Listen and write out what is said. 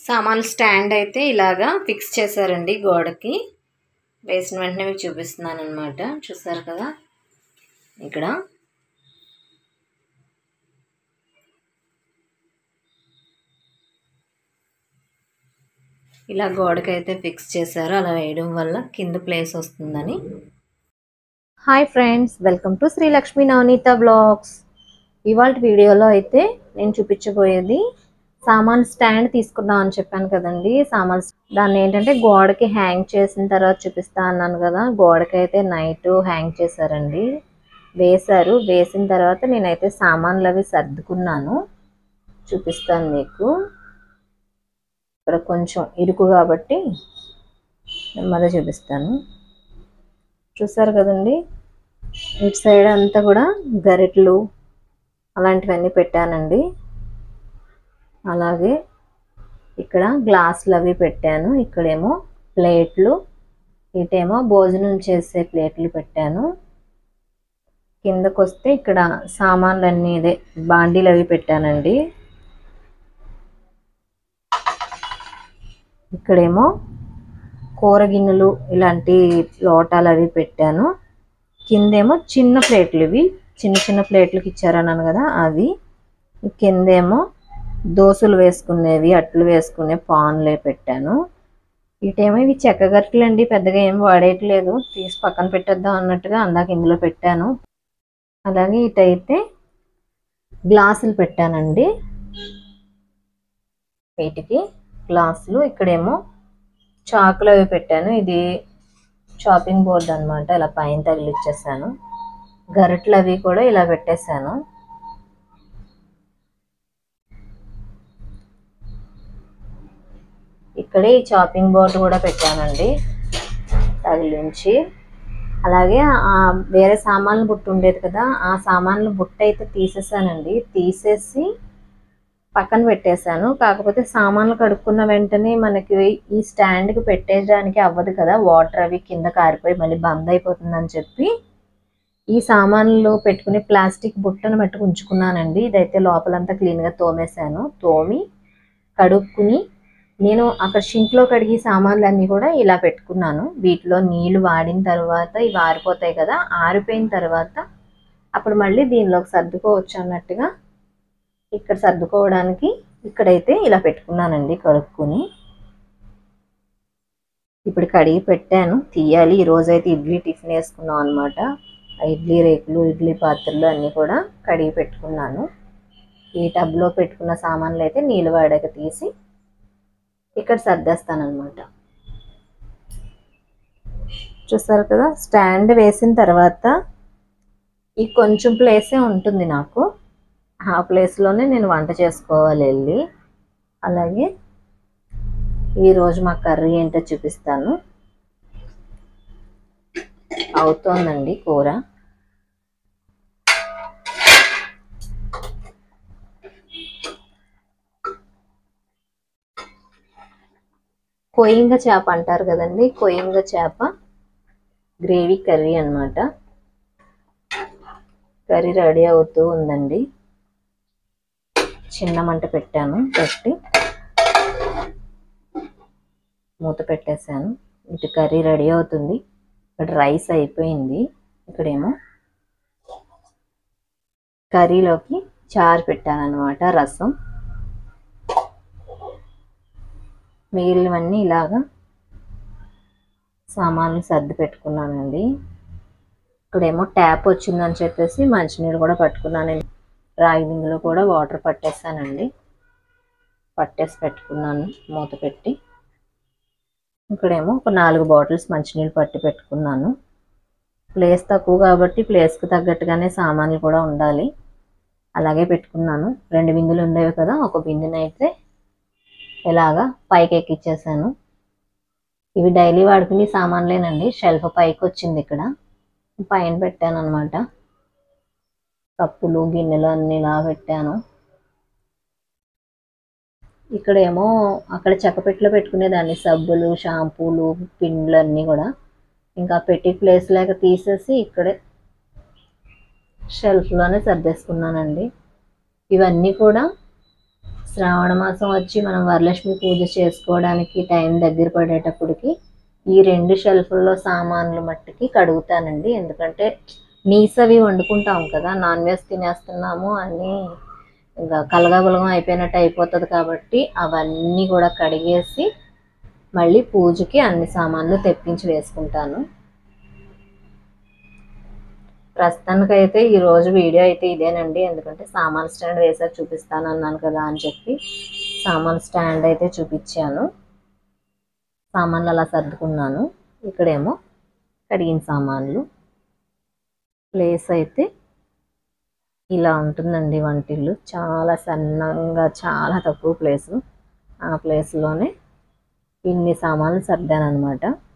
సామాన్ స్టాండ్ అయితే ఇలాగా ఫిక్స్ చేశారండి గోడకి వేసిన వెంటనే మీకు చూపిస్తున్నాను అనమాట చూసారు కదా ఇక్కడ ఇలా గోడకైతే ఫిక్స్ చేశారు అలా వేయడం వల్ల కింద ప్లేస్ వస్తుందని hi friends welcome to Srilakshmi Navaneetha blogs ఇవాళ వీడియోలో అయితే నేను చూపించబోయేది సామాన్ స్టాండ్ తీసుకున్నాం అని చెప్పాను కదండి సామాన్ దాన్ని ఏంటంటే గోడకి హ్యాంగ్ చేసిన తర్వాత చూపిస్తా అన్నాను కదా గోడకి అయితే నైట్ హ్యాంగ్ చేశారండి వేశారు వేసిన తర్వాత నేనైతే సామాన్లు అవి సర్దుకున్నాను చూపిస్తాను మీకు ఇక్కడ కొంచెం ఇరుకు కాబట్టి నెమ్మదిగా చూపిస్తాను చూసారు కదండి ఇటు సైడ్ అంతా కూడా గరిటలు అలాంటివన్నీ పెట్టానండి అలాగే ఇక్కడ గ్లాసులు అవి పెట్టాను ఇక్కడేమో ప్లేట్లు ఇటేమో భోజనం చేసే ప్లేట్లు పెట్టాను కిందకు వస్తే ఇక్కడ సామాన్లు అన్నీ ఇదే బాండీలు అవి పెట్టానండి ఇక్కడేమో కూర గిన్నెలు ఇలాంటి లోటాలు అవి పెట్టాను కిందేమో చిన్న ప్లేట్లు ఇవి చిన్న చిన్న ప్లేట్లకి ఇచ్చారన్నాను కదా అవి కిందేమో దోశలు వేసుకునేవి అట్లు వేసుకునే పాన్లే పెట్టాను ఇటేమో ఇవి చెక్క గరిటెలు అండి పెద్దగా ఏం వాడేయట్లేదు తీసి పక్కన పెట్టేద్దాం అన్నట్టుగా అందాక ఇందులో పెట్టాను అలాగే ఇటైతే గ్లాసులు పెట్టానండి వీటికి గ్లాసులు ఇక్కడేమో చాకులు అవి పెట్టాను ఇది చాపింగ్ బోర్డ్ అనమాట ఇలా పైన తగిలిచ్చేసాను గరిటలు అవి కూడా ఇలా పెట్టేశాను ఇక్కడే ఈ చాపింగ్ బోర్డు కూడా పెట్టానండి తగిలించి అలాగే ఆ వేరే సామాన్లు బుట్ట ఉండేది కదా ఆ సామాన్లు బుట్ట అయితే తీసేసానండి తీసేసి పక్కన పెట్టేశాను కాకపోతే సామాన్లు కడుక్కున్న వెంటనే మనకి ఈ స్టాండ్కి పెట్టేయడానికి అవ్వదు కదా వాటర్ అవి కింద కారిపోయి మళ్ళీ బంద్ అయిపోతుందని చెప్పి ఈ సామాన్లు పెట్టుకుని ప్లాస్టిక్ బుట్టను పెట్టుకు ఉంచుకున్నానండి ఇదైతే లోపలంతా క్లీన్గా తోమేశాను తోమి కడుక్కుని నేను అక్కడ షింక్లో కడిగి సామాన్లు అన్నీ కూడా ఇలా పెట్టుకున్నాను వీటిలో నీళ్లు వాడిన తర్వాత ఇవి ఆరిపోతాయి కదా ఆరిపోయిన తర్వాత అప్పుడు మళ్ళీ దీనిలోకి సర్దుకోవచ్చు అన్నట్టుగా ఇక్కడ సర్దుకోవడానికి ఇక్కడైతే ఇలా పెట్టుకున్నానండి కడుక్కుని ఇప్పుడు కడిగి పెట్టాను తీయాలి ఈ రోజైతే ఇడ్లీ టిఫిన్ వేసుకున్నాం అనమాట ఇడ్లీ రేకులు ఇడ్లీ పాత్రలు అన్నీ కూడా కడిగి పెట్టుకున్నాను ఈ టబ్లో పెట్టుకున్న సామాన్లు అయితే నీళ్ళు వాడాక తీసి ఇక్కడ సర్దేస్తాను అనమాట చూస్తారు కదా స్టాండ్ వేసిన తర్వాత ఈ కొంచెం ప్లేసే ఉంటుంది నాకు ఆ ప్లేస్లోనే నేను వంట చేసుకోవాలి వెళ్ళి అలాగే ఈరోజు మా కర్రీ ఏంటో చూపిస్తాను అవుతోందండి కూర కొయ్యింగ చేప అంటారు కదండి కొయ్యింగ చేప గ్రేవీ కర్రీ అనమాట కర్రీ రెడీ అవుతూ ఉందండి చిన్న మంట పెట్టాను పెట్టి మూత పెట్టేశాను ఇటు కర్రీ రెడీ అవుతుంది ఇక్కడ రైస్ అయిపోయింది ఇక్కడేమో కర్రీలోకి చారు పెట్టాను అనమాట రసం మిగిలినవన్నీ ఇలాగా సామాన్లు సర్ది పెట్టుకున్నానండి ఇక్కడేమో ట్యాప్ వచ్చిందని చెప్పేసి మంచినీళ్ళు కూడా పట్టుకున్నాను రాగి బిందులో కూడా వాటర్ పట్టేస్తానండి పట్టేసి పెట్టుకున్నాను మూత పెట్టి ఇక్కడేమో ఒక నాలుగు బాటిల్స్ మంచినీళ్ళు పట్టి పెట్టుకున్నాను ప్లేస్ తక్కువ కాబట్టి ప్లేస్కి తగ్గట్టుగానే సామాన్లు కూడా ఉండాలి అలాగే పెట్టుకున్నాను రెండు బిందులు ఉండేవి కదా ఒక బిందునైతే ఇలాగా పైకి ఎక్కిచ్చేసాను ఇవి డైలీ వాడుకునే సామాన్లేనండి షెల్ఫ్ పైకి వచ్చింది ఇక్కడ పైన పెట్టాను అనమాట కప్పులు గిన్నెలు అన్ని ఇలా పెట్టాను ఇక్కడేమో అక్కడ చెక్కపెట్టలో పెట్టుకునేదాన్ని సబ్బులు షాంపూలు పిండ్లు అన్నీ కూడా ఇంకా పెట్టి ప్లేస్ లేక తీసేసి ఇక్కడే షెల్ఫ్లోనే సర్దేసుకున్నానండి ఇవన్నీ కూడా శ్రావణ మాసం వచ్చి మనం వరలక్ష్మి పూజ చేసుకోవడానికి టైం దగ్గర పడేటప్పటికి ఈ రెండు షెల్ఫ్ల్లో సామాన్లు మట్టికి కడుగుతానండి ఎందుకంటే నీసవి వండుకుంటాం కదా నాన్ వెజ్ తినేస్తున్నాము అని ఇంకా కలగబలగం అయిపోయినట్టు అయిపోతుంది కాబట్టి అవన్నీ కూడా కడిగేసి మళ్ళీ పూజకి అన్ని సామాన్లు తెప్పించి వేసుకుంటాను ప్రస్తుతానికైతే ఈ రోజు వీడియో అయితే ఇదేనండి ఎందుకంటే సామాన్ స్టాండ్ వేసాక చూపిస్తాను అన్నాను కదా అని చెప్పి సామాన్ స్టాండ్ అయితే చూపించాను సామాన్లు అలా సర్దుకున్నాను ఇక్కడేమో కడిగిన సామాన్లు ప్లేస్ అయితే ఇలా ఉంటుందండి వంటిల్లు చాలా సన్నంగా చాలా తక్కువ ప్లేసు ఆ ప్లేస్లోనే ఇన్ని సామాన్లు సర్దాను అనమాట